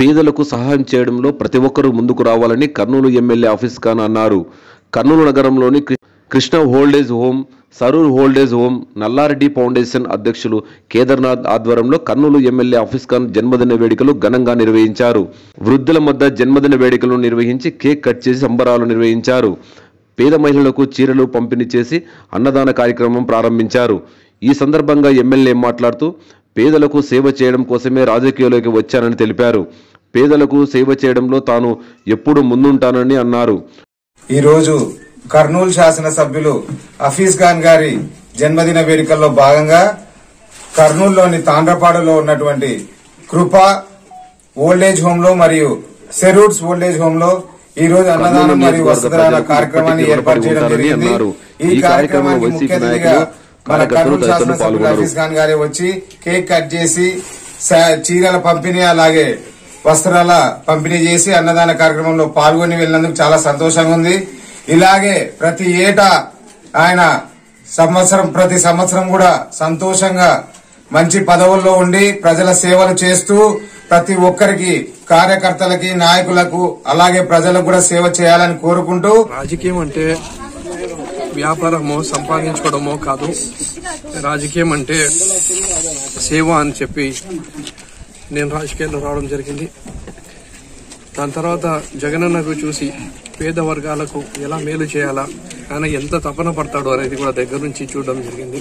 పేదలకు సహాయం చేయడంలో ప్రతి ఒక్కరూ ముందుకు రావాలని కర్నూలు ఎమ్మెల్యే ఆఫీస్ ఖాన్ అన్నారు కర్నూలు నగరంలోని కృ- Krishna old age home Saroor old age home Nallareddy foundation అధ్యక్షులు కేదార్నాథ్ ఆధ్వర్యంలో కర్నూలు ఎమ్మెల్యే ఆఫీస్ ఖాన్ జన్మదిన వేడుకలు ఘనంగా నిర్వహించారు వృద్ధుల మధ్య జన్మదిన వేడుకలను నిర్వహించి కేక్ కట్ చేసి సంబరాలు నిర్వహించారు పేద మహిళలకు చీరలు పంపిణీ చేసి అన్నదాన కార్యక్రమం ప్రారంభించారు ఈ సందర్భంగా ఎమ్మెల్యే మాట్లాడుతూ పేదలకు సేవ చేయడం కోసమే రాజకీయాల్లోకి వచ్చానని తెలిపారు పేదలకు సేవ చేయడంలో తాను ఎప్పుడూ ముందుంటానని అన్నారు ఈరోజు కర్నూలు శాసనసభ్యులు హఫీజ్ ఖాన్ గారి జన్మదిన వేడుకల్లో భాగంగా కర్నూలులోని తాండ్రపాడులో ఉన్నటువంటి కృప ఓల్డేజ్ హోమ్ లో మరియు సెరూట్స్ ఓల్డేజ్ హోమ్ లో ఈ రోజు అన్నదానం మరియు వసతిదాన కార్యక్రమాన్ని ఏర్పాటు చేయడం జరిగింది ఈ కార్యక్రమానికి ముఖ్య అతిథిగా మన కర్నూలు శాసనసభ్యులు హఫీజ్ ఖాన్ గారే వచ్చి కేక్ కట్ చేసి సా- చీరల పంపిణీ అలాగే వస్త్రాల పంపిణీ చేసి అన్నదాన కార్యక్రమంలో పాల్గొని వెళ్ళినందుకు చాలా సంతోషంగా ఉంది ఇలాగే ప్రతి ఏటా ఆయన సంవత్సరం ప్రతి సంవత్సరం కూడా సంతోషంగా మంచి పదవుల్లో ఉండి ప్రజల సేవలు చేస్తూ ప్రతి ఒక్కరికి కార్యకర్తలకి నాయకులకు అలాగే ప్రజలకు కూడా సేవ చేయాలని కోరుకుంటూ రాజకీయం అంటే వ్యాపారమో సంపాదించుకోవడమో కాదు రాజకీయం అంటే సేవ అని చెప్పి నేను రాజకీయాల్లో రావడం జరిగింది దాని తర్వాత జగనన్నకు చూసి పేద వర్గాలకు ఎలా మేలు చేయాలా ఆయన ఎంత తపన పడతాడో అనేది కూడా దగ్గర నుంచి చూడడం జరిగింది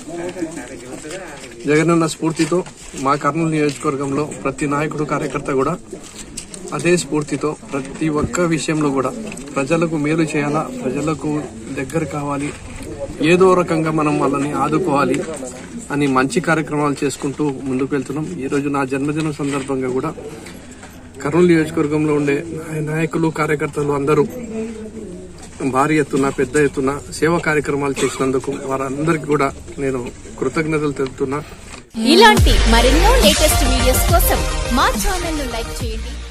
జగనన్న స్ఫూర్తితో మా కర్నూలు నియోజకవర్గంలో ప్రతి నాయకుడు కార్యకర్త కూడా అదే స్ఫూర్తితో ప్రతి ఒక్క విషయంలో కూడా ప్రజలకు మేలు చేయాలా ప్రజలకు దగ్గర కావాలి ఏదో రకంగా మనం వాళ్ళని ఆదుకోవాలి అని మంచి కార్యక్రమాలు చేసుకుంటూ ముందుకు వెళ్తున్నాం ఈ రోజు నా జన్మదినం సందర్భంగా కూడా కర్నూలు నియోజకవర్గంలో ఉండే నాయ- నాయకులు కార్యకర్తలు అందరూ భారీ ఎత్తున పెద్ద ఎత్తున సేవా కార్యక్రమాలు చేసినందుకు వారందరికీ కూడా నేను కృతజ్ఞతలు తెలుపుతున్నా ఇలాంటి మరెన్నో లేటెస్ట్ వీడియోస్ కోసం మా ఛానల్ ను లైక్ చేయండి